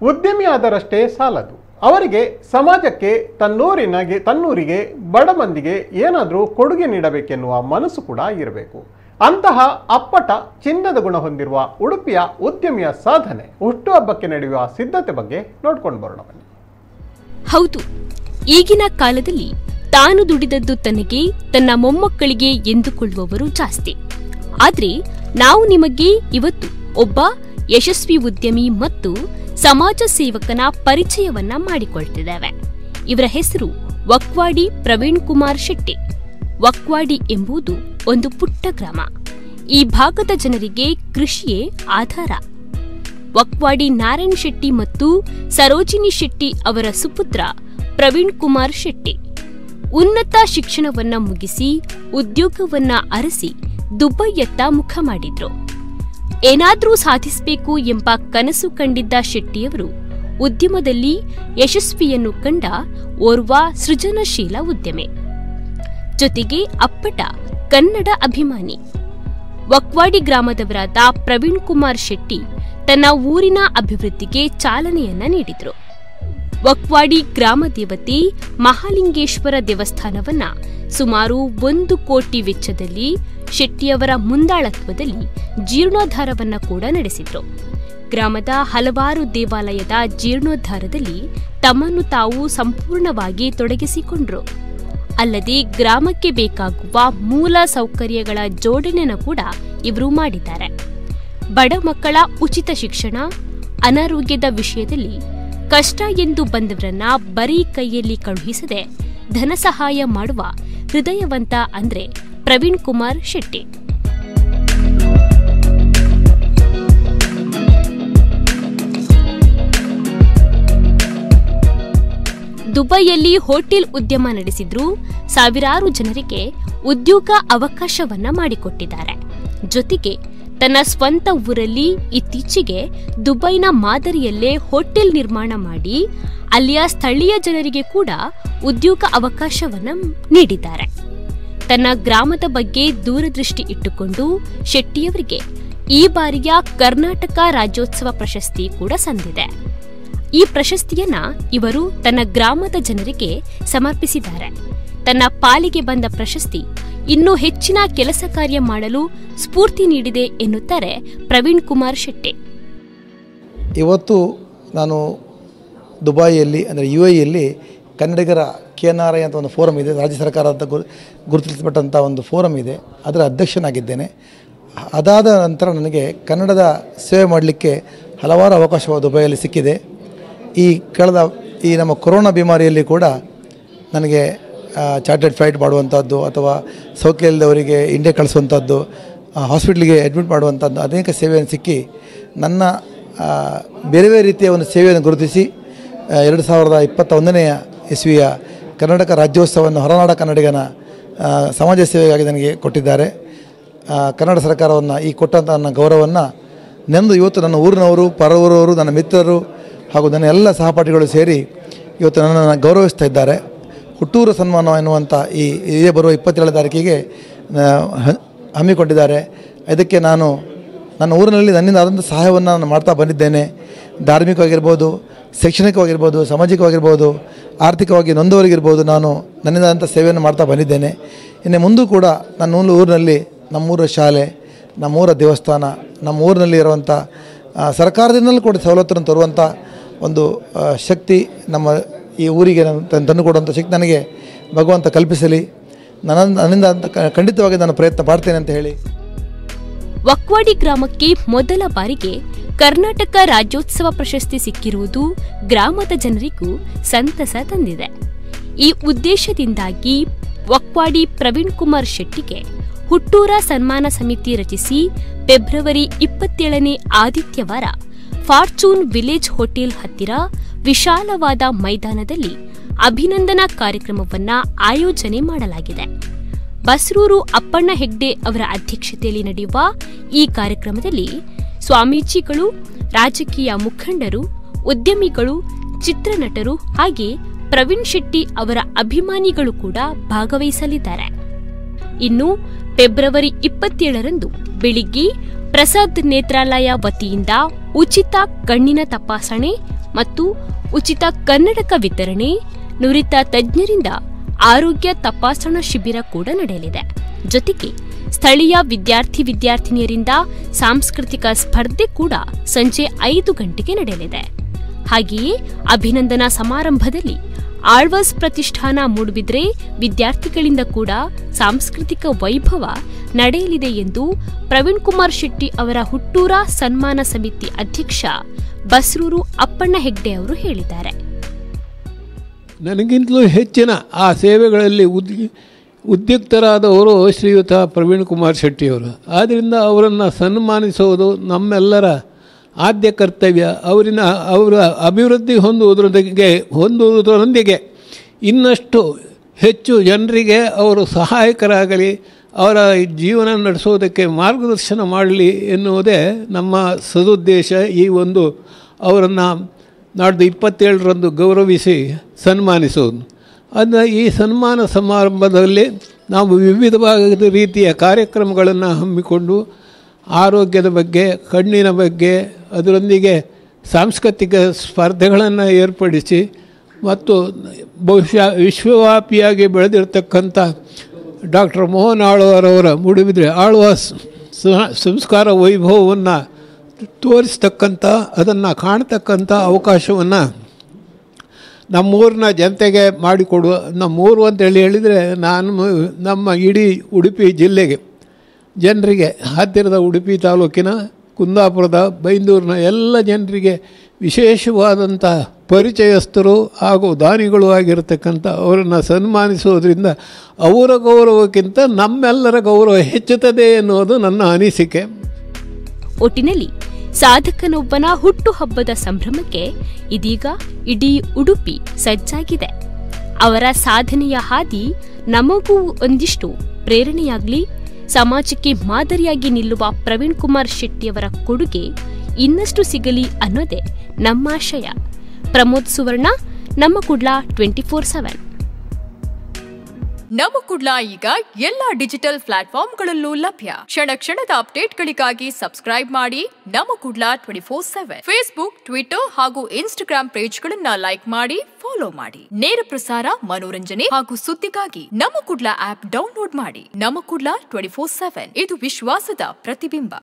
ಉದ್ಯಮಿ ಆದರಷ್ಟೇ ಸಾಲದು ಅವರಿಗೆ ಸಮಾಜಕ್ಕೆ ತನ್ನೂರಿನಗೆ ತನ್ನೂರಿಗೆ ಬಡ ಮಂದಿಗೆ ಏನಾದರೂ ಕೊಡುಗೆ ನೀಡಬೇಕೆನ್ನುವ ಮನಸ್ಸು ಕೂಡ ಇರಬೇಕು ಅಂತಹ ಅಪ್ಪಟ ಚಿನ್ನದ ಗುಣ ಹೊಂದಿರುವ ಉಡುಪಿಯ ಉದ್ಯಮಿಯ ಸಾಧನೆ ಹುಟ್ಟುಹಬ್ಬಕ್ಕೆ ನಡೆಯುವ ಸಿದ್ಧತೆ ಬಗ್ಗೆ ನೋಡ್ಕೊಂಡು ಬರೋಣ ಬನ್ನಿ ಹೌದು ಈಗಿನ ಕಾಲದಲ್ಲಿ ತಾನು ದುಡಿದದ್ದು ತನಗೆ ತನ್ನ ಮೊಮ್ಮಕ್ಕಳಿಗೆ ಎಂದುಕೊಳ್ಳುವವರು ಜಾಸ್ತಿ ಆದ್ರೆ ನಾವು ನಿಮಗೆ ಇವತ್ತು ಒಬ್ಬ ಯಶಸ್ವಿ ಉದ್ಯಮಿ ಮತ್ತು ಸಮಾಜ ಸೇವಕನ ಪರಿಚಯವನ್ನ ಮಾಡಿಕೊಳ್ತಿದ್ದೇವೆ ಇವರ ಹೆಸರು ವಕ್ವಾಡಿ ಪ್ರವೀಣ್ ಕುಮಾರ್ ಶೆಟ್ಟಿ ವಕ್ವಾಡಿ ಎಂಬುದು ಒಂದು ಪುಟ್ಟ ಗ್ರಾಮ ಈ ಭಾಗದ ಜನರಿಗೆ ಕೃಷಿಯೇ ಆಧಾರ ವಕ್ವಾಡಿ ನಾರಾಯಣ್ ಶೆಟ್ಟಿ ಮತ್ತು ಸರೋಜಿನಿ ಶೆಟ್ಟಿ ಅವರ ಸುಪುತ್ರ ಪ್ರವೀಣ್ ಕುಮಾರ್ ಶೆಟ್ಟಿ ಉನ್ನತ ಶಿಕ್ಷಣವನ್ನ ಮುಗಿಸಿ ಉದ್ಯೋಗವನ್ನ ಅರಸಿ ದುಬೈಯತ್ತ ಮುಖ ಮಾಡಿದ್ರು ಏನಾದ್ರೂ ಸಾಧಿಸಬೇಕು ಎಂಬ ಕನಸು ಕಂಡಿದ್ದ ಶೆಟ್ಟಿಯವರು ಉದ್ಯಮದಲ್ಲಿ ಯಶಸ್ವಿಯನ್ನು ಕಂಡ ಓರ್ವ ಸೃಜನಶೀಲ ಉದ್ಯಮಿ ಜೊತೆಗೆ ಅಪ್ಪಟ ಕನ್ನಡ ಅಭಿಮಾನಿ ವಕ್ವಾಡಿ ಗ್ರಾಮದವರಾದ ಪ್ರವೀಣ್ ಕುಮಾರ್ ಶೆಟ್ಟಿ ತನ್ನ ಊರಿನ ಅಭಿವೃದ್ಧಿಗೆ ಚಾಲನೆಯನ್ನ ನೀಡಿದ್ರು ವಕ್ವಾಡಿ ಗ್ರಾಮ ದೇವತೆ ಮಹಾಲಿಂಗೇಶ್ವರ ದೇವಸ್ಥಾನವನ್ನ ಸುಮಾರು ಒಂದು ಕೋಟಿ ವೆಚ್ಚದಲ್ಲಿ ಶೆಟ್ಟಿಯವರ ಮುಂದಾಳತ್ವದಲ್ಲಿ ಜೀರ್ಣೋದ್ಧಾರವನ್ನ ಕೂಡ ನಡೆಸಿದ್ರು ಗ್ರಾಮದ ಹಲವಾರು ದೇವಾಲಯದ ಜೀರ್ಣೋದ್ಧಾರದಲ್ಲಿ ತಮ್ಮನ್ನು ತಾವು ಸಂಪೂರ್ಣವಾಗಿ ತೊಡಗಿಸಿಕೊಂಡ್ರು ಅಲ್ಲದೆ ಗ್ರಾಮಕ್ಕೆ ಬೇಕಾಗುವ ಮೂಲ ಸೌಕರ್ಯಗಳ ಜೋಡಣೆನ ಕೂಡ ಇವರು ಮಾಡಿದ್ದಾರೆ ಬಡ ಮಕ್ಕಳ ಉಚಿತ ಶಿಕ್ಷಣ ಅನಾರೋಗ್ಯದ ವಿಷಯದಲ್ಲಿ ಕಷ್ಟ ಎಂದು ಬಂದವರನ್ನ ಬರೀ ಕೈಯಲ್ಲಿ ಕಳುಹಿಸದೆ ಧನ ಸಹಾಯ ಮಾಡುವ ಹೃದಯವಂತ ಅಂದ್ರೆ ಪ್ರವೀಣ್ ಕುಮಾರ್ ಶೆಟ್ಟಿ ದುಬೈಯಲ್ಲಿ ಹೋಟೆಲ್ ಉದ್ಯಮ ನಡೆಸಿದ್ರು ಸಾವಿರಾರು ಜನರಿಗೆ ಉದ್ಯೋಗ ಅವಕಾಶವನ್ನ ಮಾಡಿಕೊಟ್ಟಿದ್ದಾರೆ ಜೊತೆಗೆ ತನ್ನ ಸ್ವಂತ ಊರಲ್ಲಿ ಇತ್ತೀಚೆಗೆ ದುಬೈನ ಮಾದರಿಯಲ್ಲೇ ಹೋಟೆಲ್ ನಿರ್ಮಾಣ ಮಾಡಿ ಅಲ್ಲಿಯ ಸ್ಥಳೀಯ ಜನರಿಗೆ ಕೂಡ ಉದ್ಯೋಗ ಅವಕಾಶವನ್ನ ನೀಡಿದ್ದಾರೆ ತನ್ನ ಗ್ರಾಮದ ಬಗ್ಗೆ ದೂರದೃಷ್ಟಿ ಇಟ್ಟುಕೊಂಡು ಶೆಟ್ಟಿಯವರಿಗೆ ಈ ಬಾರಿಯ ಕರ್ನಾಟಕ ರಾಜ್ಯೋತ್ಸವ ಪ್ರಶಸ್ತಿ ಕೂಡ ಸಂದಿದೆ ಈ ಪ್ರಶಸ್ತಿಯನ್ನ ಇವರು ತನ್ನ ಗ್ರಾಮದ ಜನರಿಗೆ ಸಮರ್ಪಿಸಿದ್ದಾರೆ ತನ್ನ ಪಾಲಿಗೆ ಬಂದ ಪ್ರಶಸ್ತಿ ಇನ್ನೂ ಹೆಚ್ಚಿನ ಕೆಲಸ ಕಾರ್ಯ ಮಾಡಲು ಸ್ಫೂರ್ತಿ ನೀಡಿದೆ ಎನ್ನುತ್ತಾರೆ ಪ್ರವೀಣ್ ಕುಮಾರ್ ಶೆಟ್ಟಿ ಇವತ್ತು ನಾನು ದುಬೈಯಲ್ಲಿ ಅಂದರೆ ಯು ಎಯಲ್ಲಿ ಕನ್ನಡಿಗರ ಕೆ ಎನ್ ಆರ್ ಐ ಅಂತ ಒಂದು ಫೋರಮ್ ಇದೆ ರಾಜ್ಯ ಸರ್ಕಾರದ ಗುರು ಗುರುತಿಸಲ್ಪಟ್ಟಂಥ ಒಂದು ಫೋರಮ್ ಇದೆ ಅದರ ಅಧ್ಯಕ್ಷನಾಗಿದ್ದೇನೆ ಅದಾದ ನಂತರ ನನಗೆ ಕನ್ನಡದ ಸೇವೆ ಮಾಡಲಿಕ್ಕೆ ಹಲವಾರು ಅವಕಾಶಗಳು ದುಬೈಯಲ್ಲಿ ಸಿಕ್ಕಿದೆ ಈ ಕಳೆದ ಈ ನಮ್ಮ ಕೊರೋನಾ ಬಿಮಾರಿಯಲ್ಲಿ ಕೂಡ ನನಗೆ ಚಾರ್ಟೆಡ್ ಫ್ಲೈಟ್ ಮಾಡುವಂಥದ್ದು ಅಥವಾ ಸೌಖ್ಯ ಇಲ್ಲದವರಿಗೆ ಇಂಡಿಯಾ ಕಳಿಸುವಂಥದ್ದು ಹಾಸ್ಪಿಟ್ಲಿಗೆ ಅಡ್ಮಿಟ್ ಮಾಡುವಂಥದ್ದು ಅನೇಕ ಸೇವೆಯನ್ನು ಸಿಕ್ಕಿ ನನ್ನ ಆ, ಬೇರೆ ಬೇರೆ ರೀತಿಯ ಒಂದು ಸೇವೆಯನ್ನು ಗುರುತಿಸಿ ಆ, ಎರಡು ಸಾವಿರದ ಇಪ್ಪತ್ತ ಒಂದನೆಯ ಇಸ್ವಿಯ ಕರ್ನಾಟಕ ರಾಜ್ಯೋತ್ಸವವನ್ನು ಹೊರನಾಡ ಕನ್ನಡಿಗನ ಆ, ಸಮಾಜ ಸೇವೆಗಾಗಿ ನನಗೆ ಕೊಟ್ಟಿದ್ದಾರೆ ಆ, ಕನ್ನಡ ಸರ್ಕಾರವನ್ನು ಈ ಕೊಟ್ಟಂಥ ನನ್ನ ಗೌರವವನ್ನು ನೆಂದು ಇವತ್ತು ನನ್ನ ಊರಿನವರು ಪರ ಊರವರು ನನ್ನ ಮಿತ್ರರು ಹಾಗೂ ನನ್ನ ಎಲ್ಲ ಸಹಪಾಠಿಗಳು ಸೇರಿ ಇವತ್ತು ನನ್ನನ್ನು ಗೌರವಿಸ್ತಾ ಇದ್ದಾರೆ ಹುಟ್ಟೂರು ಸನ್ಮಾನ ಎನ್ನುವಂಥ ಈ ಇದೇ ಬರುವ ಇಪ್ಪತ್ತೇಳು ತಾರೀಕಿಗೆ ಆ, ಹ- ಹಮ್ಮಿಕೊಂಡಿದ್ದಾರೆ ಇದಕ್ಕೆ ನಾನು ನನ್ನ ಊರಿನಲ್ಲಿ ನನ್ನಿಂದ ಆದಂಥ ಸಹಾಯವನ್ನು ನಾನು ಮಾಡ್ತಾ ಬಂದಿದ್ದೇನೆ ಧಾರ್ಮಿಕವಾಗಿರ್ಬೋದು ಶೈಕ್ಷಣಿಕವಾಗಿರ್ಬೋದು ಸಾಮಾಜಿಕವಾಗಿರ್ಬೋದು ಆರ್ಥಿಕವಾಗಿ ನೊಂದವರಿಗಿರ್ಬೋದು ನಾನು ನನ್ನಿಂದಾದಂಥ ಸೇವೆಯನ್ನು ಮಾಡ್ತಾ ಬಂದಿದ್ದೇನೆ ಇನ್ನು ಮುಂದೂ ಕೂಡ ನನ್ನ ಊರು ಊರಿನಲ್ಲಿ ನಮ್ಮೂರ ಶಾಲೆ ನಮ್ಮೂರ ದೇವಸ್ಥಾನ ನಮ್ಮ ಊರಿನಲ್ಲಿ ಇರುವಂಥ ಆ, ಸರ್ಕಾರದಿಂದಲೂ ಕೂಡ ಸವಲತ್ತನ್ನು ತರುವಂಥ ಒಂದು ಆ, ಶಕ್ತಿ ನಮ್ಮ ಈ ಊರಿಗೆ ನಾನು ತನ್- ತಂದುಕೊಡುವಂಥ ಶಕ್ತಿ ನನಗೆ ಭಗವಂತ ಕಲ್ಪಿಸಲಿ ನನ್ನ ನನ್ನಿಂದ ಅಂತ ಕ- ಖಂಡಿತವಾಗಿ ನಾನು ಪ್ರಯತ್ನ ಮಾಡ್ತೇನೆ ಅಂತ ಹೇಳಿ ವಕ್ವಾಡಿ ಗ್ರಾಮಕ್ಕೆ ಮೊದಲ ಬಾರಿಗೆ ಕರ್ನಾಟಕ ರಾಜ್ಯೋತ್ಸವ ಪ್ರಶಸ್ತಿ ಸಿಕ್ಕಿರುವುದು ಗ್ರಾಮದ ಜನರಿಗೂ ಸಂತಸ ತಂದಿದೆ ಈ ಉದ್ದೇಶದಿಂದಾಗಿ ವಕ್ವಾಡಿ ಪ್ರವೀಣ್ ಕುಮಾರ್ ಶೆಟ್ಟಿಗೆ ಹುಟ್ಟೂರ ಸನ್ಮಾನ ಸಮಿತಿ ರಚಿಸಿ ಫೆಬ್ರವರಿ ಇಪ್ಪತ್ತೇಳನೇ ಆದಿತ್ಯವಾರ ಫಾರ್ಚೂನ್ ವಿಲೇಜ್ ಹೋಟೆಲ್ ಹತ್ತಿರ ವಿಶಾಲವಾದ ಮೈದಾನದಲ್ಲಿ ಅಭಿನಂದನಾ ಕಾರ್ಯಕ್ರಮವನ್ನ ಆಯೋಜನೆ ಮಾಡಲಾಗಿದೆ ಬಸ್ರೂರು ಅಪ್ಪಣ್ಣ ಹೆಗ್ಡೆ ಅವರ ಅಧ್ಯಕ್ಷತೆಯಲ್ಲಿ ನಡೆಯುವ ಈ ಕಾರ್ಯಕ್ರಮದಲ್ಲಿ ಸ್ವಾಮೀಜಿಗಳು ರಾಜಕೀಯ ಮುಖಂಡರು ಉದ್ಯಮಿಗಳು ಚಿತ್ರನಟರು ಹಾಗೆ ಪ್ರವೀಣ್ ಶೆಟ್ಟಿ ಅವರ ಅಭಿಮಾನಿಗಳು ಕೂಡ ಭಾಗವಹಿಸಲಿದ್ದಾರೆ ಇನ್ನು ಫೆಬ್ರವರಿ ಇಪ್ಪತ್ತೇಳರಂದು ಬೆಳಿಗ್ಗೆ ಪ್ರಸಾದ್ ನೇತ್ರಾಲಯ ವತಿಯಿಂದ ಉಚಿತ ಕಣ್ಣಿನ ತಪಾಸಣೆ ಮತ್ತು ಉಚಿತ ಕನ್ನಡಕ ವಿತರಣೆ ನುರಿತ ತಜ್ಞರಿಂದ ಆರೋಗ್ಯ ತಪಾಸಣಾ ಶಿಬಿರ ಕೂಡ ನಡೆಯಲಿದೆ ಜೊತೆಗೆ ಸ್ಥಳೀಯ ವಿದ್ಯಾರ್ಥಿ ವಿದ್ಯಾರ್ಥಿನಿಯರಿಂದ ಸಾಂಸ್ಕೃತಿಕ ಸ್ಪರ್ಧೆ ಕೂಡ ಸಂಜೆ ಐದು ಗಂಟೆಗೆ ನಡೆಯಲಿದೆ ಹಾಗೆಯೇ ಅಭಿನಂದನಾ ಸಮಾರಂಭದಲ್ಲಿ ಆಳ್ವಾಸ್ ಪ್ರತಿಷ್ಠಾನ ಮೂಡುಬಿದ್ರೆ ವಿದ್ಯಾರ್ಥಿಗಳಿಂದ ಕೂಡ ಸಾಂಸ್ಕೃತಿಕ ವೈಭವ ನಡೆಯಲಿದೆ ಎಂದು ಪ್ರವೀಣ್ ಕುಮಾರ್ ಶೆಟ್ಟಿ ಅವರ ಹುಟ್ಟೂರ ಸನ್ಮಾನ ಸಮಿತಿ ಅಧ್ಯಕ್ಷ ಬಸ್ರೂರು ಅಪ್ಪಣ್ಣ ಹೆಗ್ಡೆ ಅವರು ಹೇಳಿದ್ದಾರೆ ನನಗಿಂತಲೂ ಹೆಚ್ಚಿನ ಆ ಸೇವೆಗಳಲ್ಲಿ ಉದ್ ಉದ್ಯುಕ್ತರಾದವರು ಶ್ರೀಯುತ ಪ್ರವೀಣ್ ಕುಮಾರ್ ಶೆಟ್ಟಿಯವರು ಆದ್ದರಿಂದ ಅವರನ್ನು ಸನ್ಮಾನಿಸುವುದು ನಮ್ಮೆಲ್ಲರ ಆದ್ಯ ಕರ್ತವ್ಯ ಅವರಿನ ಅವರ ಅಭಿವೃದ್ಧಿ ಹೊಂದುವುದರೊಂದಿಗೆ ಹೊಂದುವುದರೊಂದಿಗೆ ಇನ್ನಷ್ಟು ಹೆಚ್ಚು ಜನರಿಗೆ ಅವರು ಸಹಾಯಕರಾಗಲಿ ಅವರ ಜೀವನ ನಡೆಸೋದಕ್ಕೆ ಮಾರ್ಗದರ್ಶನ ಮಾಡಲಿ ಎನ್ನುವುದೇ ನಮ್ಮ ಸದುದ್ದೇಶ ಈ ಒಂದು ಅವರನ್ನು ನಾಡ್ದು ಇಪ್ಪತ್ತೇಳರಂದು ಗೌರವಿಸಿ ಸನ್ಮಾನಿಸುವುದು ಅದನ್ನ ಈ ಸನ್ಮಾನ ಸಮಾರಂಭದಲ್ಲಿ ನಾವು ವಿವಿಧವಾದ ರೀತಿಯ ಕಾರ್ಯಕ್ರಮಗಳನ್ನು ಹಮ್ಮಿಕೊಂಡು ಆರೋಗ್ಯದ ಬಗ್ಗೆ ಕಣ್ಣಿನ ಬಗ್ಗೆ ಅದರೊಂದಿಗೆ ಸಾಂಸ್ಕೃತಿಕ ಸ್ಪರ್ಧೆಗಳನ್ನು ಏರ್ಪಡಿಸಿ ಮತ್ತು ಬಹುಶಃ ವಿಶ್ವವ್ಯಾಪಿಯಾಗಿ ಬೆಳೆದಿರ್ತಕ್ಕಂಥ ಡಾಕ್ಟರ್ ಮೋಹನ್ ಆಳ್ವಾರವರ ಮೂಡುಬಿದ್ರೆ ಆಳ್ವಾಸ್ ಸ- ಸಂಸ್ಕಾರ ವೈಭವವನ್ನು ತೋರಿಸ್ತಕ್ಕಂಥ ಅದನ್ನು ಕಾಣ್ತಕ್ಕಂಥ ಅವಕಾಶವನ್ನು ನಮ್ಮೂರಿನ ಜನತೆಗೆ ಮಾಡಿಕೊಡುವ ನಮ್ಮೂರು ಅಂತೇಳಿ ಹೇಳಿದರೆ ನಾನು ನಮ್ಮ ಇಡೀ ಉಡುಪಿ ಜಿಲ್ಲೆಗೆ ಜನರಿಗೆ ಹತ್ತಿರದ ಉಡುಪಿ ತಾಲೂಕಿನ ಕುಂದಾಪುರದ ಬೈಂದೂರಿನ ಎಲ್ಲ ಜನರಿಗೆ ವಿಶೇಷವಾದಂಥ ಪರಿಚಯಸ್ಥರು ಹಾಗೂ ದಾನಿಗಳು ಆಗಿರತಕ್ಕಂಥ ಅವರನ್ನು ಸನ್ಮಾನಿಸುವುದರಿಂದ ಅವರ ಗೌರವಕ್ಕಿಂತ ನಮ್ಮೆಲ್ಲರ ಗೌರವ ಹೆಚ್ಚುತ್ತದೆ ಎನ್ನುವುದು ನನ್ನ ಅನಿಸಿಕೆ ಒಟ್ಟಿನಲ್ಲಿ ಸಾಧಕನೊಬ್ಬನ ಹುಟ್ಟುಹಬ್ಬದ ಸಂಭ್ರಮಕ್ಕೆ ಇದೀಗ ಇಡೀ ಉಡುಪಿ ಸಜ್ಜಾಗಿದೆ ಅವರ ಸಾಧನೆಯ ಹಾದಿ ನಮಗೂ ಒಂದಿಷ್ಟು ಪ್ರೇರಣೆಯಾಗ್ಲಿ ಸಮಾಜಕ್ಕೆ ಮಾದರಿಯಾಗಿ ನಿಲ್ಲುವ ಪ್ರವೀಣ್ ಕುಮಾರ್ ಶೆಟ್ಟಿಯವರ ಕೊಡುಗೆ ಇನ್ನಷ್ಟು ಸಿಗಲಿ ಅನ್ನೋದೇ ನಮ್ಮ ಆಶಯ ಪ್ರಮೋದ್ ಸುವರ್ಣ ನಮ್ಮ ಕುಡ್ಲ ಟ್ವೆಂಟಿ ಫೋರ್ ಸೆವೆನ್ ನಮ್ಮ ಕುಡ್ಲ ಈಗ ಎಲ್ಲಾ ಡಿಜಿಟಲ್ ಪ್ಲಾಟ್ಫಾರ್ಮ್ಗಳಲ್ಲೂ ಲಭ್ಯ ಕ್ಷಣ ಕ್ಷಣದ ಅಪ್ಡೇಟ್ಗಳಿಗಾಗಿ ಸಬ್ಸ್ಕ್ರೈಬ್ ಮಾಡಿ ನಮ್ಮ Kudla twenty four seven Facebook Twitter ಹಾಗೂ ಇನ್ಸ್ಟಾಗ್ರಾಂ ಪೇಜ್ಗಳನ್ನ ಲೈಕ್ ಮಾಡಿ ಫಾಲೋ ಮಾಡಿ ನೇರ ಪ್ರಸಾರ ಮನೋರಂಜನೆ ಹಾಗೂ ಸುದ್ದಿಗಾಗಿ ನಮ್ಮ ಕುಡ್ಲ ಆಪ್ ಡೌನ್ಲೋಡ್ ಮಾಡಿ ನಮ್ಮ ಕುಡ್ಲ ಟ್ವೆಂಟಿ ಫೋರ್ ಸೆವೆನ್ ಇದು ವಿಶ್ವಾಸದ ಪ್ರತಿಬಿಂಬ